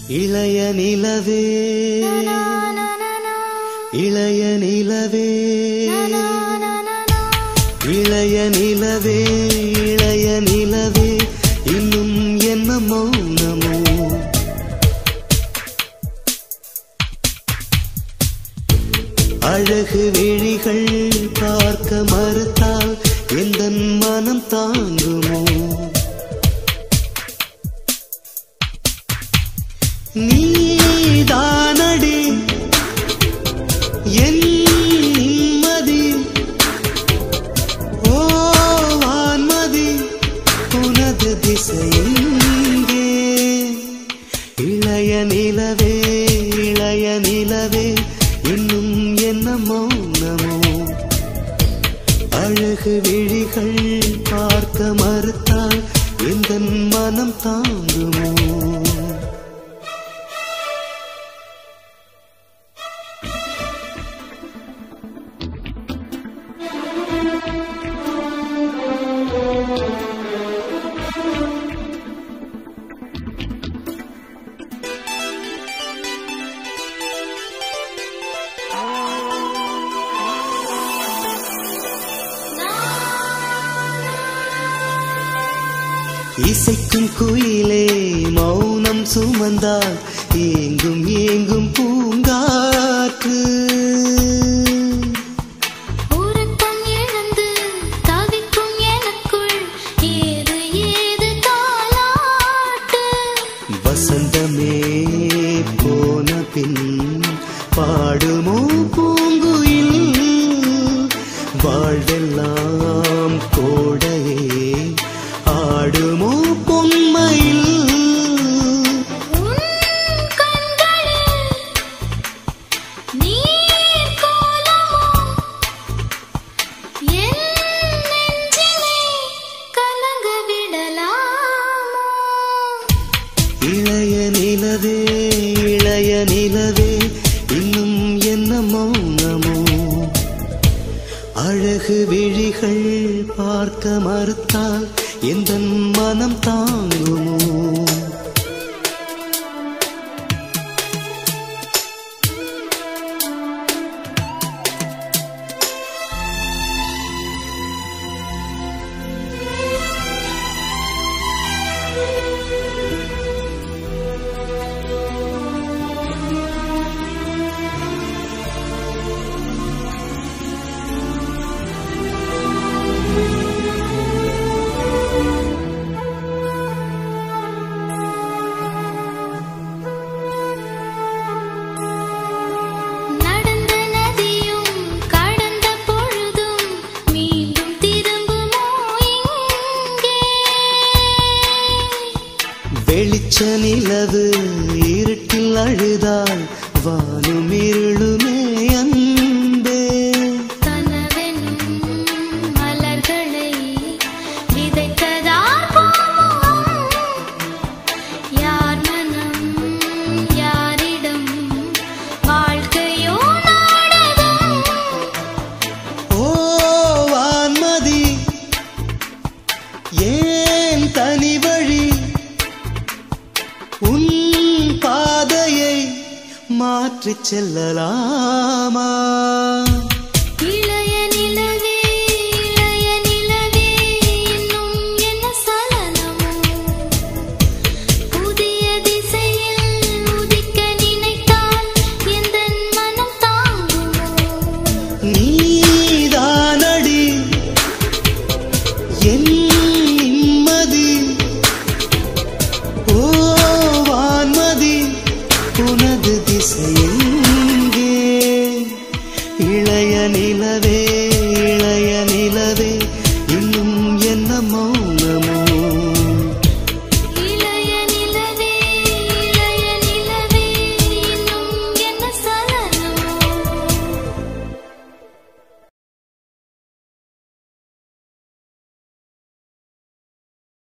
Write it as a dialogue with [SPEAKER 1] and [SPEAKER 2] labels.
[SPEAKER 1] இளைய நிலவே இளைய நிலவே இளைய நிலவே இளைய நிலவே இன்னும் என்ன மௌனமோ அழகு விழிகள் பார்க்க மறுத்தால் எந்த மனம் தாங்குமோ நீதானடி என் நிம்மதி ஓ வான்மதி உனது திசையெங்கே இளைய நிலவே இளைய நிலவே இன்னும் என்ன மௌனமோ அழகு விழிகள் பார்க்க மறுத்தால் எந்த மனம் தாங்குமோ இசைக்கும் குயிலே மௌனம் சுமந்தால் ஏங்கும் ஏங்கும் பூங்காற்று
[SPEAKER 2] உறக்கம் இழந்து தவிக்கும் எனக்குள் ஏது ஏது தாலாட்டு
[SPEAKER 1] வசந்தமே போன பின் பாடுமோ பூங்குயில் வாழ்வெல்லாம் கோடையே ஆடுமோ பொன்மையில்
[SPEAKER 2] உன் கண்களில் நீர் கோலமோ என் நெஞ்சிலே கலங்க விடலாமோ
[SPEAKER 1] இளைய நிலவே இளைய நிலவே இன்னும் என்ன மௌனமோ அழகு விழிகள் பார்க்க மறுத்தால் எந்த மனம் தாங்குமோ
[SPEAKER 2] நடந்த நதியும் கடந்த பொழுதும் மீண்டும் திரும்புமோ இங்கே
[SPEAKER 1] வெளிச்ச நிலவு இருட்டில் அழுதால் வானும் இருளுமே அன்பே
[SPEAKER 2] கனவெனும் மலர்களை விதைத்ததார் போகும் யார் மனம் யாரிடம் வாழ்க்கையோ நாடகம்
[SPEAKER 1] ஓ வான்மதி ஏன் தனி வழி உன் பாதையை மாற்றிச் செல்லலாமா
[SPEAKER 2] இளைய நிலவே இளைய நிலவே இன்னும் என்ன சலனமோ புதிய திசையில் உதிக்க நினைத்தால் எந்த மனம் தாங்குமோ
[SPEAKER 1] நீ